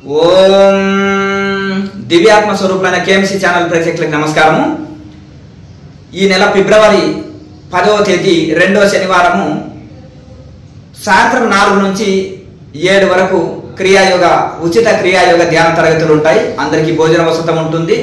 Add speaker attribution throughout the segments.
Speaker 1: ఓం దివ్యాత్మ స్వరూపులైన KMC channel ప్రేక్షకులకు నమస్కారము ఈ నెల ఫిబ్రవరి పదవ తేదీ రెండవ శనివారము సాయంత్రం నాలుగు నుంచి ఏడు వరకు క్రియాయోగ ఉచిత క్రియాయోగ ధ్యాన తరగతులు ఉంటాయి అందరికీ భోజన వసతం ఉంటుంది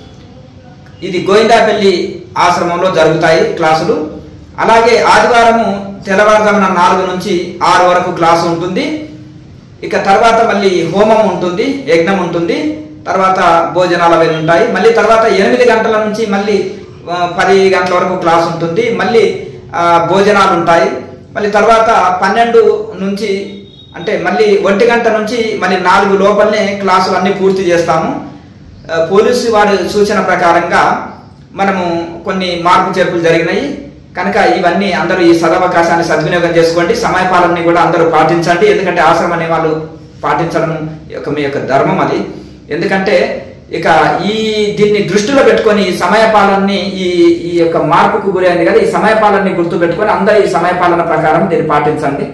Speaker 1: ఇది గోవిందాపల్లి ఆశ్రమంలో జరుగుతాయి క్లాసులు అలాగే ఆదివారము తెల్లవారుజామున నాలుగు నుంచి ఆరు వరకు క్లాసు ఉంటుంది ఇక తర్వాత మళ్ళీ హోమం ఉంటుంది యజ్ఞం ఉంటుంది తర్వాత భోజనాలు అవి ఉంటాయి మళ్ళీ తర్వాత ఎనిమిది గంటల నుంచి మళ్ళీ ఆ, పది గంటల వరకు క్లాస్ ఉంటుంది మళ్ళీ ఆ, భోజనాలు ఉంటాయి మళ్ళీ తర్వాత పన్నెండు నుంచి అంటే మళ్ళీ ఒంటి గంట నుంచి మళ్ళీ నాలుగు లోపలనే క్లాసులు అన్ని పూర్తి చేస్తాము ఆ, పోలీసు వారి సూచన ప్రకారంగా మనము కొన్ని మార్పు చేర్పులు జరిగినాయి కనుక ఇవన్నీ అందరూ ఈ సదవకాశాన్ని సద్వినియోగం చేసుకోండి సమయపాలనని కూడా అందరూ పాటించండి ఎందుకంటే ఆశ్రమం అనే వాళ్ళు పాటించడం యొక్క మీ యొక్క ధర్మం అది ఎందుకంటే ఇక ఈ దీన్ని దృష్టిలో పెట్టుకొని ఈ సమయపాలనని ఈ ఈ యొక్క మార్పుకు గురైంది కదా ఈ సమయపాలనని గుర్తు పెట్టుకొని అందరూ ఈ సమయపాలన ప్రకారం దీన్ని పాటించండి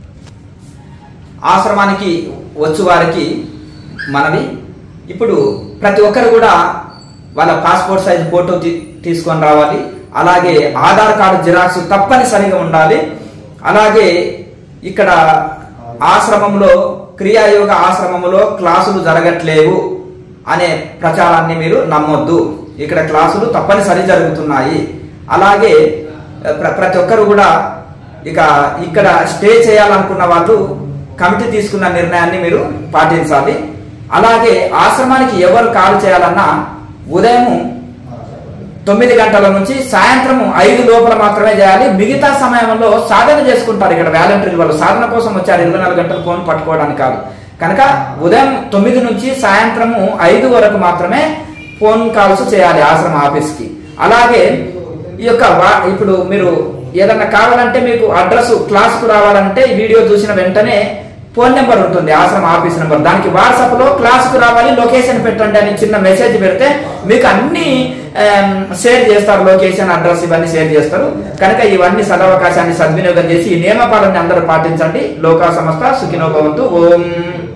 Speaker 1: ఆశ్రమానికి వచ్చు వారికి మనవి ఇప్పుడు ప్రతి ఒక్కరు కూడా వాళ్ళ పాస్పోర్ట్ సైజ్ ఫోటో తీ- తీసుకొని రావాలి అలాగే ఆధార్ కార్డు జిరాక్స్ తప్పనిసరిగా ఉండాలి అలాగే ఇక్కడ ఆశ్రమంలో క్రియాయోగ ఆశ్రమంలో క్లాసులు జరగట్లేవు అనే ప్రచారాన్ని మీరు నమ్మొద్దు ఇక్కడ క్లాసులు తప్పనిసరి జరుగుతున్నాయి అలాగే ప్ర- ప్రతి ఒక్కరు కూడా ఇక ఇక్కడ స్టే చేయాలనుకున్న వాళ్ళు కమిటీ తీసుకున్న నిర్ణయాన్ని మీరు పాటించాలి అలాగే ఆశ్రమానికి ఎవరు కాల్ చేయాలన్నా ఉదయం తొమ్మిది గంటల నుంచి సాయంత్రం ఐదు లోపల మాత్రమే చేయాలి మిగతా సమయంలో సాధన చేసుకుంటారు ఇక్కడ వాలంటీర్లు వాళ్ళు సాధన కోసం వచ్చారు ఇరవై నాలుగు గంటలు ఫోన్ పట్టుకోవడానికి కాదు కనుక ఉదయం తొమ్మిది నుంచి సాయంత్రము ఐదు వరకు మాత్రమే ఫోన్ కాల్స్ చేయాలి ఆశ్రమ ఆఫీస్కి అలాగే ఈ యొక్క వా- ఇప్పుడు మీరు ఏదన్నా కావాలంటే మీకు అడ్రస్ క్లాస్కు రావాలంటే ఈ వీడియో చూసిన వెంటనే ఫోన్ నెంబర్ ఉంటుంది ఆశ్రమ ఆఫీస్ నెంబర్ దానికి వాట్సాప్ లో క్లాస్ కు రావాలి లొకేషన్ పెట్టండి అని చిన్న మెసేజ్ పెడితే మీకు అన్ని ఆమ్, షేర్ చేస్తారు లొకేషన్ అడ్రస్ ఇవన్నీ షేర్ చేస్తారు కనుక ఇవన్నీ సదవకాశాన్ని సద్వినియోగం చేసి ఈ నియమపాలన్ని అందరూ పాటించండి లోకా సంస్థ సుఖినోభవంతు ఓం